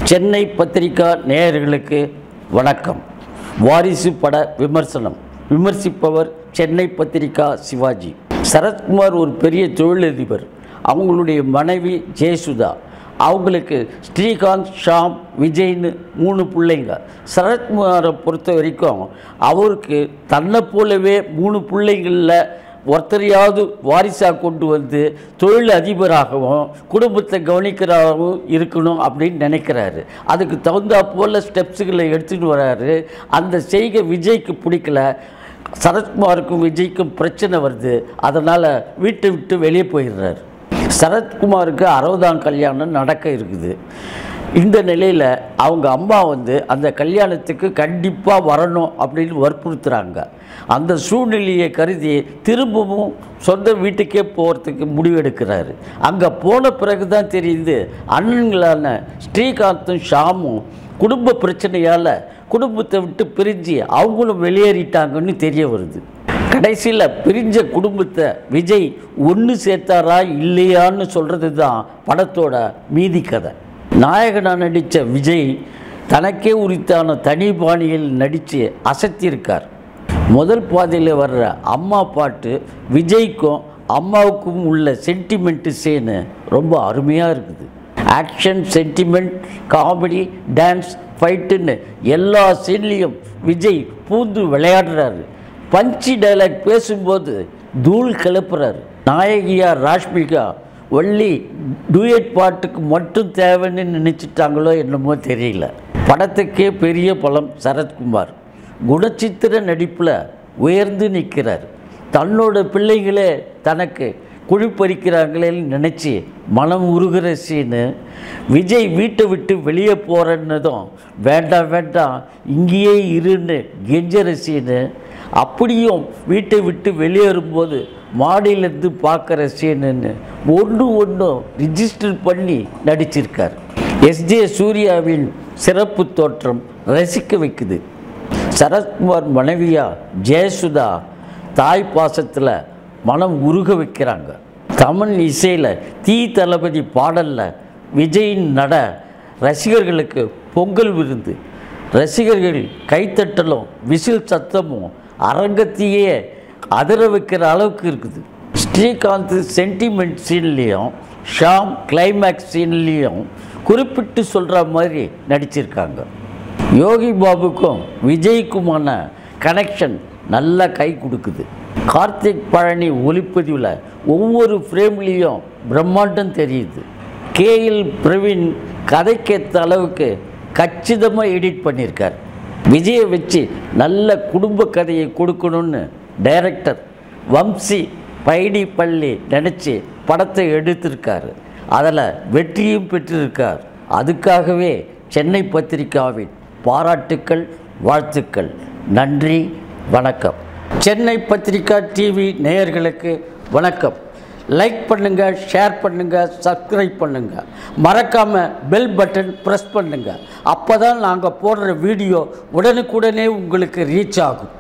சென்னை பத்திரிகா நேயர்களுக்கு வணக்கம் வாரிசு பட விமர்சனம் விமர்சிப்பவர் சென்னை பத்திரிகா சிவாஜி சரத்குமார் ஒரு பெரிய தொழிலதிபர் அவங்களுடைய மனைவி ஜெயசுதா அவங்களுக்கு ஸ்ரீகாந்த் ஷாம் விஜய்னு மூணு பிள்ளைங்க சரத்குமாரை பொறுத்த வரைக்கும் அவருக்கு தன்னை போலவே மூணு பிள்ளைங்களில் ஒருத்தரையாவது வாரிசாக கொண்டு வந்து தொழில் அதிபராகவும் குடும்பத்தை கவனிக்கிறதாகவும் இருக்கணும் அப்படின்னு நினைக்கிறாரு அதுக்கு தகுந்தா போல் ஸ்டெப்ஸுகளை எடுத்துகிட்டு வராரு அந்த செய்கை விஜய்க்கு பிடிக்கல சரத்குமாருக்கும் விஜய்க்கும் பிரச்சனை வருது அதனால் வீட்டை விட்டு வெளியே போயிடுறாரு சரத்குமாருக்கு அறுபதாம் கல்யாணம் நடக்க இருக்குது இந்த நிலையில் அவங்க அம்மா வந்து அந்த கல்யாணத்துக்கு கண்டிப்பாக வரணும் அப்படின்னு வற்புறுத்துகிறாங்க அந்த சூழ்நிலையை கருதி திரும்பவும் சொந்த வீட்டுக்கே போகிறதுக்கு முடிவெடுக்கிறாரு அங்கே போன பிறகு தான் தெரியுது அண்ணன்களான ஸ்ரீகாந்தும் ஷாமும் குடும்ப பிரச்சனையால் குடும்பத்தை விட்டு பிரிஞ்சு அவங்களும் வெளியேறிட்டாங்கன்னு தெரிய வருது கடைசியில் பிரிஞ்ச குடும்பத்தை விஜய் ஒன்று சேர்த்தாரா இல்லையான்னு சொல்கிறது தான் படத்தோட மீதி கதை நாயகனாக நடித்த விஜய் தனக்கே உரித்தான தனி பாணியில் நடித்து அசத்தியிருக்கார் முதல் பாதையில் வர்ற அம்மா பாட்டு விஜய்க்கும் அம்மாவுக்கும் உள்ள சென்டிமெண்ட்டு சீனு ரொம்ப அருமையாக இருக்குது ஆக்ஷன் சென்டிமெண்ட் காமெடி டான்ஸ் ஃபைட்டுன்னு எல்லா சீன்லேயும் விஜய் பூந்து விளையாடுறாரு பஞ்சி டைலாக் பேசும்போது தூள் கிளப்புறாரு நாயகியா ராஷ்மிகா ஒல்லி டூயட் பாட்டுக்கு மட்டும் தேவைன்னு நினச்சிட்டாங்களோ என்னமோ தெரியல படத்துக்கே பெரிய பலம் சரத்குமார் குணச்சித்திர நடிப்பில் உயர்ந்து நிற்கிறார் தன்னோட பிள்ளைகளே தனக்கு குழிப்பறிக்கிறாங்களேன்னு நினச்சி மனம் உருகிற சீனு விஜய் வீட்டை விட்டு வெளியே போகிறன்னதும் வேண்டாம் வேண்டாம் இங்கேயே இருன்னு கெஞ்சற சீனு அப்படியும் வீட்டை விட்டு வெளியேறும்போது மாடியிலேருந்து பார்க்குற சீனுன்னு ஒன்று ஒன்றும் ரிஜிஸ்டர் பண்ணி நடிச்சிருக்கார் எஸ்ஜே சூர்யாவின் சிறப்பு தோற்றம் ரசிக்க வைக்குது சரத்குமார் மனைவியா ஜெயசுதா தாய் பாசத்தில் மனம் உருக வைக்கிறாங்க தமிழ் இசையில் தீ தளபதி பாடலில் விஜயின் நட ரசிகர்களுக்கு பொங்கல் விருந்து ரசிகர்கள் கைத்தட்டலும் விசில் சத்தமும் அரங்கத்தையே அதிர வைக்கிற அளவுக்கு இருக்குது ஸ்ரீகாந்த் சென்டிமெண்ட் சீன்லேயும் ஷாம் கிளைமேக்ஸ் சீன்லேயும் குறிப்பிட்டு சொல்கிற மாதிரி நடிச்சிருக்காங்க யோகி பாபுக்கும் விஜய்க்குமான கனெக்ஷன் நல்லா கை கொடுக்குது கார்த்திக் பழனி ஒளிப்பதிவில் ஒவ்வொரு ஃப்ரேம்லேயும் பிரம்மாண்டம் தெரியுது கேஎல் பிரவீன் கதைக்கேற்ற அளவுக்கு கச்சிதமாக எடிட் பண்ணியிருக்கார் விஜயை வச்சு நல்ல குடும்ப கதையை கொடுக்கணும்னு டைரக்டர் வம்சி பைடி பள்ளி நினச்சி படத்தை எடுத்திருக்காரு அதில் வெற்றியும் பெற்றிருக்கார் அதுக்காகவே சென்னை பத்திரிகாவின் பாராட்டுக்கள் வாழ்த்துக்கள் நன்றி வணக்கம் சென்னை பத்திரிகா டிவி நேயர்களுக்கு வணக்கம் லைக் பண்ணுங்கள் ஷேர் பண்ணுங்கள் சப்ஸ்கிரைப் பண்ணுங்கள் மறக்காமல் பெல் பட்டன் ப்ரெஸ் பண்ணுங்கள் அப்போ தான் நாங்கள் போடுற வீடியோ உடனுக்குடனே உங்களுக்கு ரீச் ஆகும்